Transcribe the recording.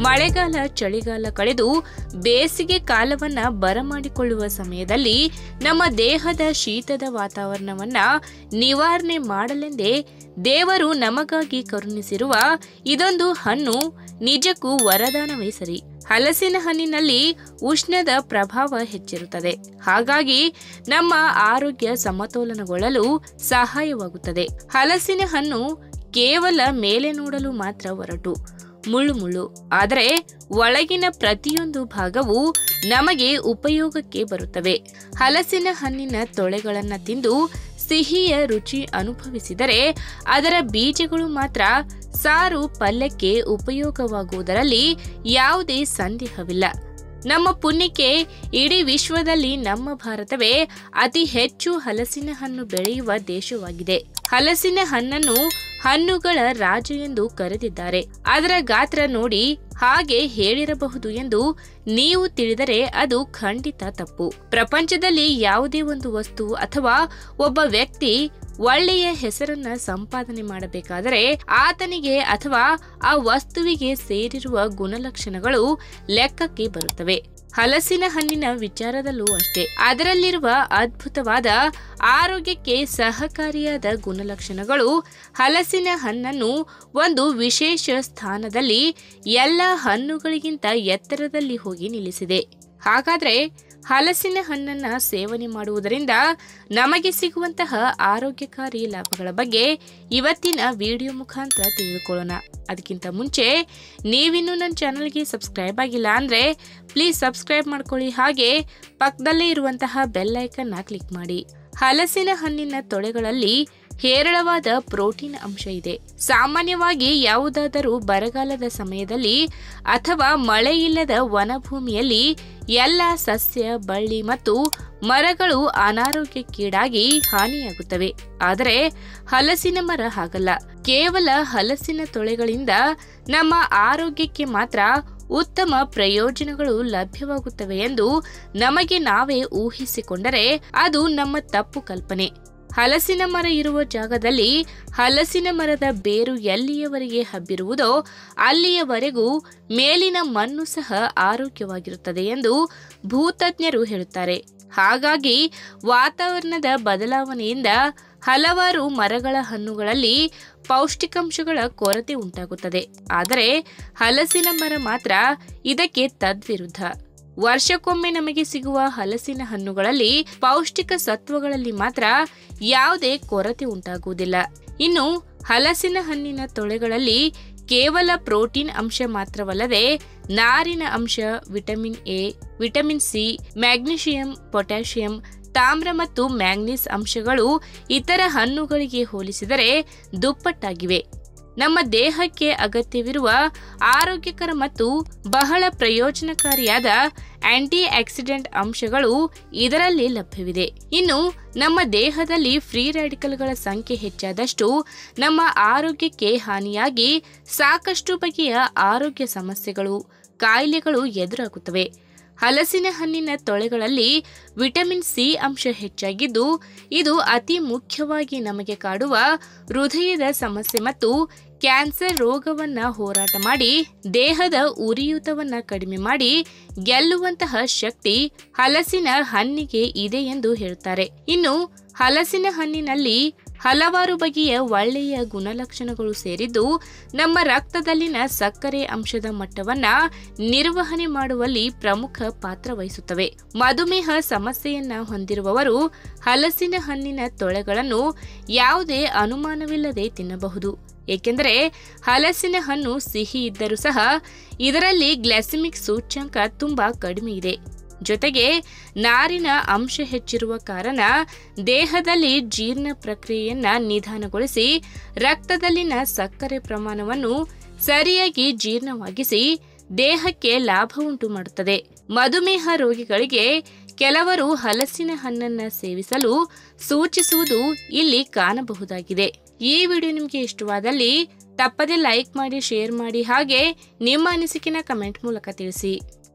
ಮಳೆಗಾಲ ಚಳಿಗಾಲ ಕಳೆದು ಬೇಸಿಗೆ ಕಾಲವನ್ನ ಬರಮಾಡಿಕೊಳ್ಳುವ ಸಮಯದಲ್ಲಿ ನಮ್ಮ ದೇಹದ ಶೀತದ ವಾತಾವರಣವನ್ನ ನಿವಾರಣೆ ಮಾಡಲೆಂದೇ ದೇವರು ನಮಗಾಗಿ ಕರುಣಿಸಿರುವ ಇದೊಂದು ಹಣ್ಣು ನಿಜಕ್ಕೂ ವರದಾನವೇ ಸರಿ ಹಲಸಿನ ಹಣ್ಣಿನಲ್ಲಿ ಉಷ್ಣದ ಪ್ರಭಾವ ಹೆಚ್ಚಿರುತ್ತದೆ ಹಾಗಾಗಿ ನಮ್ಮ ಆರೋಗ್ಯ ಸಮತೋಲನಗೊಳ್ಳಲು ಸಹಾಯವಾಗುತ್ತದೆ ಹಲಸಿನ ಹಣ್ಣು ಕೇವಲ ಮೇಲೆ ನೋಡಲು ಮಾತ್ರ ಹೊರಟು ಮುಳ್ಳು ಮುಳ್ಳು ಆದರೆ ಒಳಗಿನ ಪ್ರತಿಯೊಂದು ಭಾಗವು ನಮಗೆ ಉಪಯೋಗಕ್ಕೆ ಬರುತ್ತವೆ ಹಲಸಿನ ಹಣ್ಣಿನ ತೊಳೆಗಳನ್ನ ತಿಂದು ಸಿಹಿಯ ರುಚಿ ಅನುಭವಿಸಿದರೆ ಅದರ ಬೀಜಗಳು ಮಾತ್ರ ಸಾರು ಪಲ್ಯಕ್ಕೆ ಉಪಯೋಗವಾಗುವುದರಲ್ಲಿ ಯಾವುದೇ ಸಂದೇಹವಿಲ್ಲ ನಮ್ಮ ಪುಣ್ಯಕ್ಕೆ ಇಡೀ ವಿಶ್ವದಲ್ಲಿ ನಮ್ಮ ಭಾರತವೇ ಅತಿ ಹೆಚ್ಚು ಹಲಸಿನ ಹಣ್ಣು ಬೆಳೆಯುವ ದೇಶವಾಗಿದೆ ಹಲಸಿನ ಹಣ್ಣನ್ನು ಹಣ್ಣುಗಳ ರಾಜ ಎಂದು ಕರೆದಿದ್ದಾರೆ ಅದರ ಗಾತ್ರ ನೋಡಿ ಹಾಗೆ ಹೇಳಿರಬಹುದು ಎಂದು ನೀವು ತಿಳಿದರೆ ಅದು ಖಂಡಿತ ತಪ್ಪು ಪ್ರಪಂಚದಲ್ಲಿ ಯಾವುದೇ ಒಂದು ವಸ್ತು ಅಥವಾ ಒಬ್ಬ ವ್ಯಕ್ತಿ ಒಳ್ಳೆಯ ಹೆಸರನ್ನ ಸಂಪಾದನೆ ಮಾಡಬೇಕಾದರೆ ಆತನಿಗೆ ಅಥವಾ ಆ ವಸ್ತುವಿಗೆ ಸೇರಿರುವ ಗುಣಲಕ್ಷಣಗಳು ಲೆಕ್ಕಕ್ಕೆ ಬರುತ್ತವೆ ಹಲಸಿನ ಹಣ್ಣಿನ ವಿಚಾರದಲ್ಲೂ ಅಷ್ಟೇ ಅದರಲ್ಲಿರುವ ಅದ್ಭುತವಾದ ಆರೋಗ್ಯಕ್ಕೆ ಸಹಕಾರಿಯಾದ ಗುಣಲಕ್ಷಣಗಳು ಹಲಸಿನ ಹಣ್ಣನ್ನು ಒಂದು ವಿಶೇಷ ಸ್ಥಾನದಲ್ಲಿ ಎಲ್ಲ ಹಣ್ಣುಗಳಿಗಿಂತ ಎತ್ತರದಲ್ಲಿ ಹೋಗಿ ನಿಲ್ಲಿಸಿದೆ ಹಾಗಾದ್ರೆ ಹಲಸಿನ ಹಣ್ಣನ್ನ ಸೇವನೆ ಮಾಡುವುದರಿಂದ ನಮಗೆ ಸಿಗುವಂತಹ ಆರೋಗ್ಯಕಾರಿ ಲಾಭಗಳ ಬಗ್ಗೆ ಇವತ್ತಿನ ವಿಡಿಯೋ ಮುಖಾಂತರ ತಿಳಿದುಕೊಳ್ಳೋಣ ಅದಕ್ಕಿಂತ ಮುಂಚೆ ನೀವಿನ್ನೂ ನನ್ನ ಚಾನಲ್ಗೆ ಸಬ್ಸ್ಕ್ರೈಬ್ ಆಗಿಲ್ಲ ಅಂದರೆ ಪ್ಲೀಸ್ ಸಬ್ಸ್ಕ್ರೈಬ್ ಮಾಡ್ಕೊಳ್ಳಿ ಹಾಗೆ ಪಕ್ಕದಲ್ಲೇ ಇರುವಂತಹ ಬೆಲ್ ಐಕನ್ನ ಕ್ಲಿಕ್ ಮಾಡಿ ಹಲಸಿನ ಹಣ್ಣಿನ ತೊಳೆಗಳಲ್ಲಿ ಹೇರಳವಾದ ಪ್ರೋಟೀನ್ ಅಂಶ ಇದೆ ಸಾಮಾನ್ಯವಾಗಿ ಯಾವುದಾದರೂ ಬರಗಾಲದ ಸಮಯದಲ್ಲಿ ಅಥವಾ ಮಳೆ ಇಲ್ಲದ ವನಭೂಮಿಯಲ್ಲಿ ಎಲ್ಲ ಸಸ್ಯ ಬಳ್ಳಿ ಮತ್ತು ಮರಗಳು ಅನಾರೋಗ್ಯಕ್ಕೀಡಾಗಿ ಹಾನಿಯಾಗುತ್ತವೆ ಆದರೆ ಹಲಸಿನ ಮರ ಹಾಗಲ್ಲ ಕೇವಲ ಹಲಸಿನ ತೊಳೆಗಳಿಂದ ನಮ್ಮ ಆರೋಗ್ಯಕ್ಕೆ ಮಾತ್ರ ಉತ್ತಮ ಪ್ರಯೋಜನಗಳು ಲಭ್ಯವಾಗುತ್ತವೆ ಎಂದು ನಮಗೆ ನಾವೇ ಊಹಿಸಿಕೊಂಡರೆ ಅದು ನಮ್ಮ ತಪ್ಪು ಕಲ್ಪನೆ ಹಲಸಿನ ಮರ ಇರುವ ಜಾಗದಲ್ಲಿ ಹಲಸಿನ ಮರದ ಬೇರು ಎಲ್ಲಿಯವರೆಗೆ ಹಬ್ಬಿರುವುದೋ ಅಲ್ಲಿಯವರೆಗೂ ಮೇಲಿನ ಮಣ್ಣು ಸಹ ಆರೋಗ್ಯವಾಗಿರುತ್ತದೆ ಎಂದು ಭೂತಜ್ಞರು ಹೇಳುತ್ತಾರೆ ಹಾಗಾಗಿ ವಾತಾವರಣದ ಬದಲಾವಣೆಯಿಂದ ಹಲವಾರು ಮರಗಳ ಹಣ್ಣುಗಳಲ್ಲಿ ಪೌಷ್ಟಿಕಾಂಶಗಳ ಕೊರತೆ ಉಂಟಾಗುತ್ತದೆ ಆದರೆ ಹಲಸಿನ ಮರ ಮಾತ್ರ ಇದಕ್ಕೆ ತದ್ವಿರುದ್ಧ ವರ್ಷಕ್ಕೊಮ್ಮೆ ನಮಗೆ ಸಿಗುವ ಹಲಸಿನ ಹಣ್ಣುಗಳಲ್ಲಿ ಪೌಷ್ಟಿಕ ಸತ್ವಗಳಲ್ಲಿ ಮಾತ್ರ ಯಾವುದೇ ಕೊರತೆ ಉಂಟಾಗುವುದಿಲ್ಲ ಇನ್ನು ಹಲಸಿನ ಹಣ್ಣಿನ ತೊಳೆಗಳಲ್ಲಿ ಕೇವಲ ಪ್ರೋಟೀನ್ ಅಂಶ ಮಾತ್ರವಲ್ಲದೆ ನಾರಿನ ಅಂಶ vitamin A vitamin C magnesium potassium ತಾಮ್ರ ಮತ್ತು ಮ್ಯಾಂಗ್ನೀಸ್ ಅಂಶಗಳು ಇತರ ಹಣ್ಣುಗಳಿಗೆ ಹೋಲಿಸಿದರೆ ದುಪ್ಪಟ್ಟಾಗಿವೆ ನಮ್ಮ ದೇಹಕ್ಕೆ ಅಗತ್ಯವಿರುವ ಆರೋಗ್ಯಕರ ಮತ್ತು ಬಹಳ ಪ್ರಯೋಜನಕಾರಿಯಾದ ಆಂಟಿ ಆಕ್ಸಿಡೆಂಟ್ ಅಂಶಗಳು ಇದರಲ್ಲಿ ಲಭ್ಯವಿದೆ ಇನ್ನು ನಮ್ಮ ದೇಹದಲ್ಲಿ ಫ್ರೀ ರ್ಯಾಡಿಕಲ್ಗಳ ಸಂಖ್ಯೆ ಹೆಚ್ಚಾದಷ್ಟು ನಮ್ಮ ಆರೋಗ್ಯಕ್ಕೆ ಹಾನಿಯಾಗಿ ಸಾಕಷ್ಟು ಬಗೆಯ ಆರೋಗ್ಯ ಸಮಸ್ಯೆಗಳು ಕಾಯಿಲೆಗಳು ಎದುರಾಗುತ್ತವೆ ಹಲಸಿನ ಹಣ್ಣಿನ ತೊಳೆಗಳಲ್ಲಿ ವಿಟಮಿನ್ ಸಿ ಅಂಶ ಹೆಚ್ಚಾಗಿದ್ದು ಇದು ಅತಿ ಮುಖ್ಯವಾಗಿ ನಮಗೆ ಕಾಡುವ ಹೃದಯದ ಸಮಸ್ಯೆ ಮತ್ತು ಕ್ಯಾನ್ಸರ್ ರೋಗವನ್ನ ಹೋರಾಟ ಮಾಡಿ ದೇಹದ ಉರಿಯೂತವನ್ನ ಕಡಿಮೆ ಮಾಡಿ ಗೆಲ್ಲುವಂತಹ ಶಕ್ತಿ ಹಲಸಿನ ಹಣ್ಣಿಗೆ ಇದೆ ಎಂದು ಹೇಳುತ್ತಾರೆ ಇನ್ನು ಹಲಸಿನ ಹಣ್ಣಿನಲ್ಲಿ ಹಲವಾರು ಬಗೆಯ ಒಳ್ಳೆಯ ಗುಣಲಕ್ಷಣಗಳು ಸೇರಿದ್ದು ನಮ್ಮ ರಕ್ತದಲ್ಲಿನ ಸಕ್ಕರೆ ಅಂಶದ ಮಟ್ಟವನ್ನ ನಿರ್ವಹಣೆ ಮಾಡುವಲ್ಲಿ ಪ್ರಮುಖ ಪಾತ್ರ ವಹಿಸುತ್ತವೆ ಮಧುಮೇಹ ಸಮಸ್ಯೆಯನ್ನ ಹೊಂದಿರುವವರು ಹಲಸಿನ ಹಣ್ಣಿನ ತೊಳೆಗಳನ್ನು ಯಾವುದೇ ಅನುಮಾನವಿಲ್ಲದೆ ತಿನ್ನಬಹುದು ಏಕೆಂದರೆ ಹಲಸಿನ ಹಣ್ಣು ಸಿಹಿ ಇದ್ದರೂ ಸಹ ಇದರಲ್ಲಿ ಗ್ಲಾಸಿಮಿಕ್ ಸೂಚ್ಯಂಕ ತುಂಬಾ ಕಡಿಮೆ ಇದೆ ಜೊತೆಗೆ ನಾರಿನ ಅಂಶ ಹೆಚ್ಚಿರುವ ಕಾರಣ ದೇಹದಲ್ಲಿ ಜೀರ್ಣ ಪ್ರಕ್ರಿಯೆಯನ್ನ ನಿಧಾನಗೊಳಿಸಿ ರಕ್ತದಲ್ಲಿನ ಸಕ್ಕರೆ ಪ್ರಮಾಣವನ್ನು ಸರಿಯಾಗಿ ಜೀರ್ಣವಾಗಿಸಿ ದೇಹಕ್ಕೆ ಲಾಭ ಉಂಟು ಮಾಡುತ್ತದೆ ಮಧುಮೇಹ ರೋಗಿಗಳಿಗೆ ಕೆಲವರು ಹಲಸಿನ ಹಣ್ಣನ್ನ ಸೇವಿಸಲು ಸೂಚಿಸುವುದು ಇಲ್ಲಿ ಕಾಣಬಹುದಾಗಿದೆ ಈ ವಿಡಿಯೋ ನಿಮಗೆ ಇಷ್ಟವಾದಲ್ಲಿ ತಪ್ಪದೆ ಲೈಕ್ ಮಾಡಿ ಶೇರ್ ಮಾಡಿ ಹಾಗೆ ನಿಮ್ಮ ಅನಿಸಿಕೆನ ಕಮೆಂಟ್ ಮೂಲಕ ತಿಳಿಸಿ